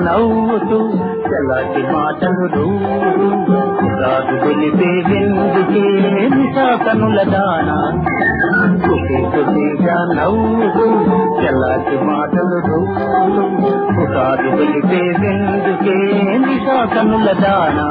నవ్వుతూ చలాటి మాటలు రూరు రాదు గొలిపే వెందుకే నిశాతనుల దానా కుటి కుటిగా నవ్వుతూ చలాటి మాటలు రూరు రాదు గొలిపే వెందుకే నిశాతనుల దానా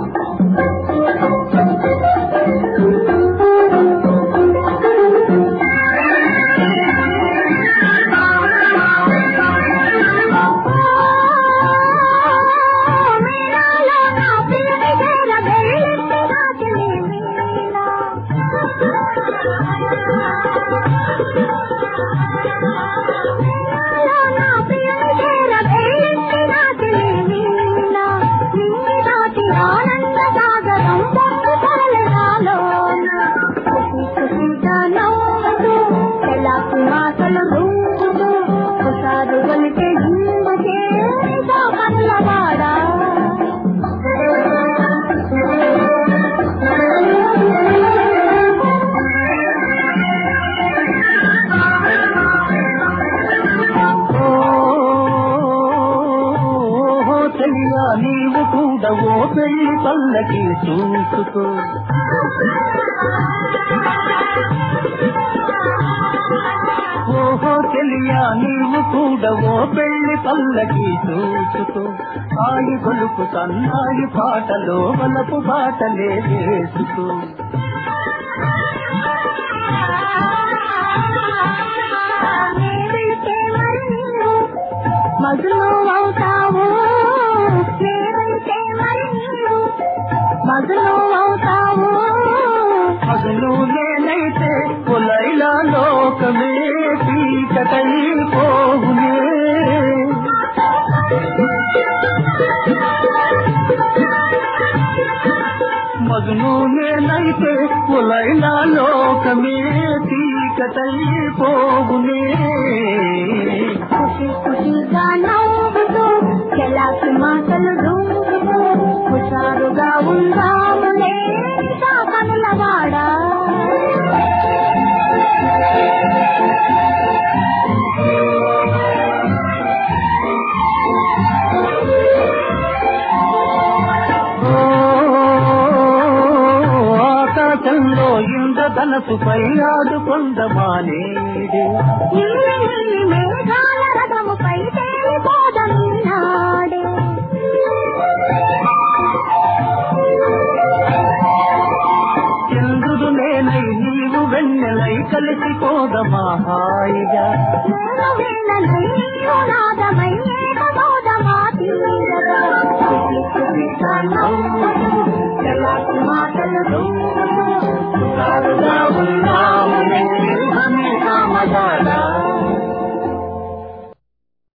మాటలు రూపుతూ ఒకసారి వలితే జిమ్మకే కళ్ళవాడా ఓహో తెలియా నీవు కూడా ఓ పెళ్లి పల్లకి చూసుకో ఓహో తెలియా నీవు కూడా ఓ పెళ్లి పల్లకి చూసుకో ఆయి గొలుపు సన్నాయి పాటలో వలపు బాటలే వేసుకో నేనైతే మరి నీవు మధులు అవుతావు నేనైతే మరి నీవు మధులు అవుతావు అసలు నేనైతే కులైలా లోకమే పీకటైపోవునే మగను నేనైతే కులైలా లోకమే పీకటైపోవునే ఖుషి ఖుషిగా నవ్వుతూ చెలాకి మాటలు దూకుతూ హుషారుగా ఉందాములే కనులవాడా ఆకాశంలో ఇంద్రధనసుపై ఆడుకొందమానేడు నీలి నీలి మేఘాల రథముపై తేలిపోదన్నాడే చంద్రుడు నేనై నీవు వెన్నెలై కలిసిపోదమా హాయిగా నేను వీణనై నీవు నాదమై ఏకమోదమా తీరగా ఖుషి ఖుషిగా నవ్వుతూ చెలాకి మాటలు దూకుతూ కారుగా ఉన్నాములే హమే కామదారి